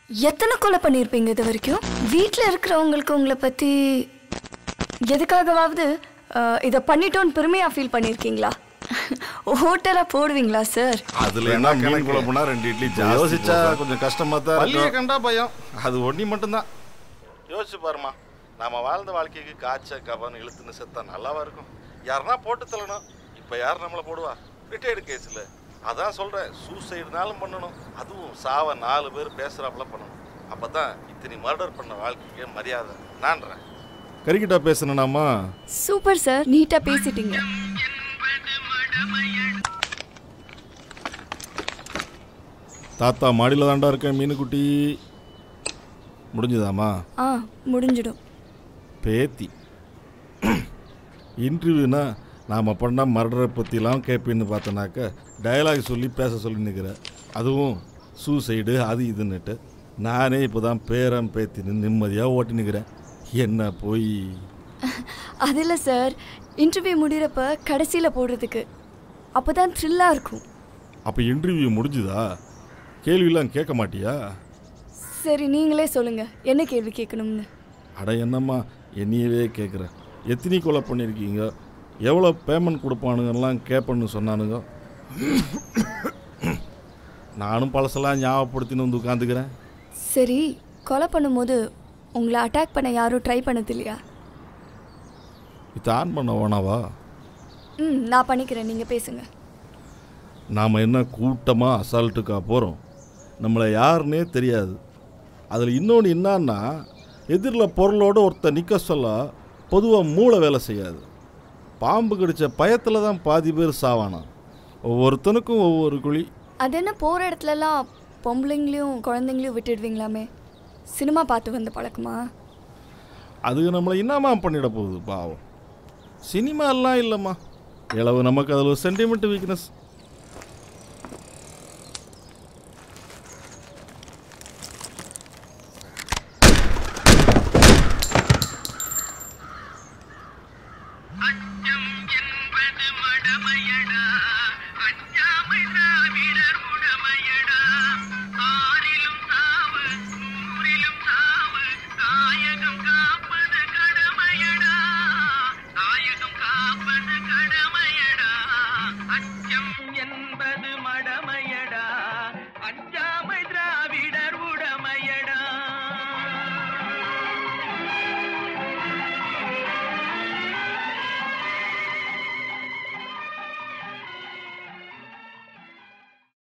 எத்தனை கொலை பண்ணியிருப்பீங்க இது வரைக்கும் வீட்டில் இருக்கிறவங்களுக்கு உங்களை பற்றி எதுக்காகவாவது அஹ், இதை பண்ணிட்டோன்னு பெருமையாக ஃபீல் பண்ணியிருக்கீங்களா ஹோட்டலாக போடுவீங்களா சார் அதுல என்ன மீன் குழம்புனா ரெண்டு இட்லி ஜாஸ்தி யோசிச்சா போடுறா. கொஞ்சம் கஷ்டமா தான் பள்ளியை இருக்கும் கண்டா பயம் அது ஒண்ணி மட்டும்தான் யோசிச்சு பாருமா நாம வாழ்ந்த வாழ்க்கைக்கு காய்ச்ச கவனம் இழுத்துன்னு செத்தா நல்லாவா இருக்கும் யாருன்னா போட்டு தள்ளணும் இப்ப யார் நம்மளை போடுவா ரிட்டையர்டு கேஸ்ல அதான் சொல்றேன் சூசைடுனாலும் பண்ணணும் அதுவும் சாவ நாலு பேர் பேசுறாப்புல பண்ணணும் அப்பதான் இத்தனை மர்டர் பண்ண வாழ்க்கைக்கு மரியாதை நான்றேன் கறிக்கிட்டா பேசணும்னாமா சூப்பர் சார் நீட்டாக பேசிட்டீங்க தாத்தா மாடியில் தாண்டா இருக்கேன் மீனுக்குட்டி முடிஞ்சுதாம்மா ஆ முடிஞ்சிடும் பேத்தி இன்டர்வியூனா நாம் பண்ண மர்டரை பற்றிலாம் கேட்பேன்னு பார்த்தோன்னாக்க டயலாக் சொல்லி பேச சொல்லி நிற்கிறேன் அதுவும் சூசைடு அது இதுன்னுட்டு நானே இப்போ தான் பேரன் பேத்தின்னு நிம்மதியாக ஓட்டி நிற்கிறேன் என்ன போய் அது இல்லை சார் இன்டர்வியூ முடிகிறப்ப கடைசியில் போடுறதுக்கு அப்போ தான் த்ரில்லாக இருக்கும் அப்போ இன்டர்வியூ முடிஞ்சுதா கேள்வியெல்லாம் கேட்க மாட்டியா சரி நீங்களே சொல்லுங்கள் என்ன கேள்வி கேட்கணும்னு அட என்னம்மா என்னையவே கேட்குறேன் எத்தனை கொலை பண்ணியிருக்கீங்க எவ்வளோ பேமெண்ட் கொடுப்பானுங்கலாம் கேட்பேன்னு சொன்னானுங்க நானும் பழசெல்லாம் ஞாபகப்படுத்தின்னு வந்து உட்காந்துக்கிறேன் சரி கொலை பண்ணும்போது உங்களை அட்டாக் பண்ண யாரும் ட்ரை பண்ணது இல்லையா இது ஆன் பண்ண வேணாவா ம் நான் பண்ணிக்கிறேன் நீங்கள் பேசுங்க நாம் என்ன கூட்டமாக அசால்ட்டுக்கா போகிறோம் நம்மளை யாருன்னே தெரியாது அதில் இன்னொன்று என்னன்னா எதிரில் பொருளோடு ஒருத்தர் நிற்க சொல்ல பொதுவாக மூளை வேலை செய்யாது பாம்பு கடிச்ச பயத்தில் தான் பாதி பேர் சாவானாம் ஒவ்வொருத்தனுக்கும் ஒவ்வொரு குழி அது என்ன போகிற இடத்துலலாம் பொம்பளைங்களையும் குழந்தைங்களையும் விட்டுடுவீங்களாமே சினிமா பார்த்து வந்த பழக்கமா அதுக்கு நம்மளை என்னம்மா பண்ணிட போகுது பாவம் சினிமாலாம் இல்லைம்மா இளவு நமக்கு அதில் ஒரு சென்டிமெண்ட் வீக்னஸ்